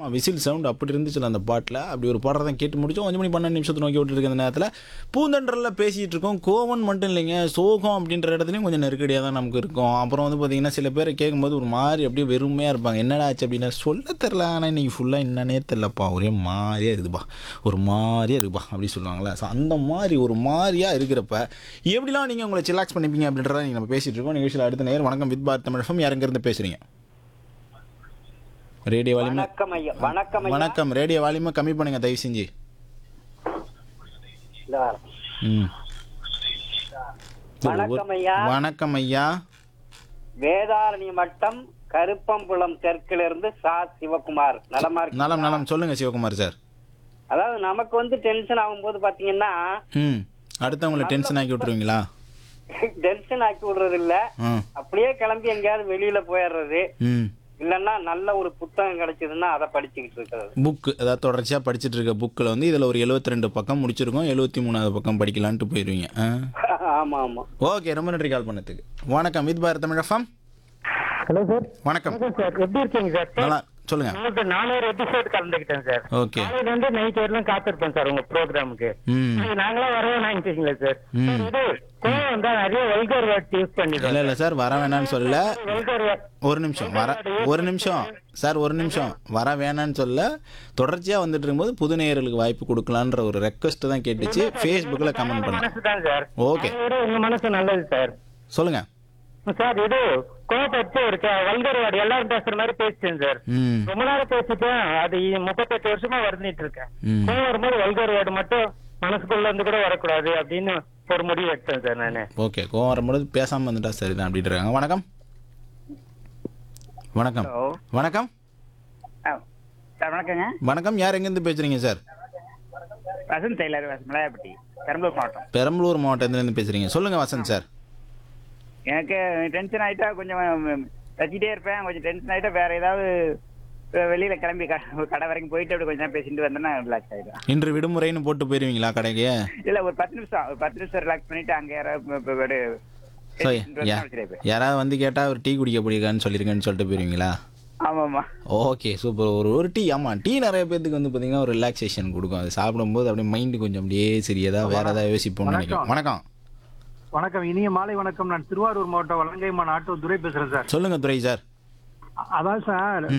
Whistle sound அப்படி இருந்துச்சுல அந்த பாட்டில் அப்படி ஒரு பாடுறதை கேட்டு முடிச்சோம் அஞ்சு மணி பன்னெண்டு நிமிஷத்தை நோக்கி விட்டு இருக்க அந்த நேரத்தில் பூந்தண்டரில் பேசிகிட்டு இருக்கோம் கோவன் மட்டும் இல்லைங்க சோகம் அப்படின்ற இடத்துலையும் கொஞ்சம் நெருக்கடியாக தான் நமக்கு இருக்கும் அப்புறம் வந்து பார்த்தீங்கன்னா சில பேரை கேட்கும்போது ஒரு மாதிரி அப்படியே வெறுமையாக இருப்பாங்க என்னடா ஆச்சு அப்படின்னா சொல்ல தெரில ஆனால் இன்னைக்கு ஃபுல்லாக என்னன்னே தெரிலப்பா ஒரே மாதிரியாக இருக்குப்பா ஒரு மாதிரியாக இருக்குப்பா அப்படி சொல்லுவாங்களே ஸோ அந்த மாதிரி ஒரு மாதிரியாக இருக்கிறப்ப எப்படிலாம் நீங்கள் உங்களை சிலாக்ஸ் பண்ணிப்பீங்க அப்படின்றத நீங்கள் நம்ம பேசிகிட்டு இருக்கோம் நிகழ்ச்சியில் அடுத்த நேரம் வணக்கம் வித் பாரத் தமிழகம் யாருங்கிறது பேசுகிறீங்க ரேடியோ வால்யூம் வணக்கம் ஐயா வணக்கம் ஐயா வணக்கம் ரேடியோ வால்யூமை கம்மி பண்ணுங்க தயவு செஞ்சு இந்த வாரம். ம் வணக்கம் ஐயா வணக்கம் ஐயா வேதாரணி மட்டம் கருப்பம்புலம் தெற்கிலிருந்து சா சிவகுமார் நலமா இருக்கு நலம் நலம் சொல்லுங்க சிவகுமார் சார் அதாவது நமக்கு வந்து டென்ஷன் ஆகும்போது பாத்தீங்கன்னா ம் அடுத்தவங்களை டென்ஷன் ஆக்கி விட்டுருவீங்களா டென்ஷன் ஆக்கி விடுறது இல்ல ம் அப்படியே கிளம்பி எங்கேயாவது வெளியில போயிடுறது ம் இல்லன்னா நல்ல ஒரு புத்தகம் கிடைச்சதுன்னா அதை படிச்சுக்கிட்டு இருக்கிறது புக்கு அதாவது தொடர்ச்சியாக படிச்சுட்டு இருக்க புக்கில் வந்து இதில் ஒரு 72 ரெண்டு பக்கம் முடிச்சிருக்கோம் எழுபத்தி மூணாவது பக்கம் படிக்கலான்ட்டு போயிடுவீங்க ஆ ஆமா ஆமா ஓகே ரொம்ப நன்றி கால் பண்ணதுக்கு வணக்கம் வித் பாரத் தமிழகம் ஹலோ சார் வணக்கம் வணக்கம் சார் எப்படி இருக்கீங்க சார் நல்லா சொல்லுங்க உங்களுக்கு நானூறு எபிசோட் கலந்துக்கிட்டேன் சார் ஓகே காலையில இருந்து நைட் வரைக்கும் காத்திருப்பேன் சார் உங்க ப்ரோக்ராமுக்கு ம் நாங்களாம் வரவே நினைச்சீங்களா சார் ம். சார், இது கோவம் வந்தா நிறைய வல்கர் வேர்ட் யூஸ் இல்லை பண்ணிடுறோம் இல்லை சார் வர வேணாம்னு சொல்லல வல்கர் ஒரு நிமிஷம் வர ஒரு நிமிஷம் சார் ஒரு நிமிஷம் வர வேணான்னு சொல்ல தொடர்ச்சியாக வந்துட்டு இருக்கும்போது புது நேயர்களுக்கு வாய்ப்பு கொடுக்கலான்ற ஒரு ரெக்வஸ்ட் தான் கேட்டுச்சு ஃபேஸ்புக்கில் கமெண்ட் பண்ணேன் மனசு தான் சார் ஓகே. அதை விட உங்க மனசு நல்லது சார் சொல்லுங்க சார் இது கோவப்பட்டு ஒரு வல்கர் வேர்டு எல்லாரும் பேசுற மாதிரி பேசிட்டேன் சார் ம் ரொம்ப நேரம் பேசிட்டேன் அது முப்பத்தெட்டு வருஷமா வருந்திட்டு இருக்கேன் ம். கோவம் வரும்போது வல்கர் வேர்டு மட்டும் மனசுக்குள்ள இருந்து கூட வரக்கூடாது அப்படின்னு ஒரு முடிவு எடுத்தேன் சார் நானு ஓகே கோவம் வரும்பொழுது பேசாமல் வந்துட்டா சரிதான் அப்படின்ட்டு இருக்காங்க வணக்கம் வணக்கம் வணக்கம் சார் வணக்கங்க வணக்கம் யார் எங்கேருந்து பேசுகிறீங்க சார் வசந்த் டெய்லர் மலையாப்பட்டி பெரம்பலூர் மாவட்டம் பெரம்பலூர் மாவட்டத்துலேருந்து பேசுகிறீங்க சொல்லுங்கள் வசந்த் சார் எனக்கு டென்ஷன் ஆயிட்டா கொஞ்சம் வச்சுட்டே இருப்பேன் கொஞ்சம் டென்ஷன் ஆயிட்டா வேற ஏதாவது அஹ், வெளியில கிளம்பி க- கடை வரைக்கும் போயிட்டு அப்படி கொஞ்சம் நேரம் பேசிட்டு வந்தேன்னா ரிலாக்ஸ் ஆயிடும் இன்று விடுமுறைன்னு போட்டு போயிருவீங்களா கடைக்கு இல்ல ஒரு பத்து நிமிஷம் ஒரு பத்து நிமிஷம் ரிலாக்ஸ் பண்ணிட்டு அங்க யாராவது இப்ப- இப்ப ஒரு ஸோ பேசிட்டு வந்தா வச்சுட்டே இருப்பேன். யாராவது வந்து கேட்டால் ஒரு டீ குடிக்க பிடிக்கான்னு சொல்லியிருக்கேன்னு சொல்லிட்டு போயிருவீங்களா ஆமா ஆமா ஓகே சூப்பர் ஒரு ஒரு டீ ஆமாம் டீ நிறைய பேத்துக்கு வந்து பார்த்தீங்கன்னா ஒரு ரிலாக்ஸேஷன் கொடுக்கும் அது சாப்பிடும்போது அப்படியே மைண்டு கொஞ்சம் அப்படியே சரியதா வேற ஏதாவது யோசிப்போம்னு நினைக்கிறேன் வணக்கம் வணக்கம் இனிய மாலை வணக்கம் நான் திருவாரூர் மாவட்டம் வலங்கைமான் ஆட்டோ துரை பேசுறேன் சார் சொல்லுங்க துரை சார் அ- அதான் சார்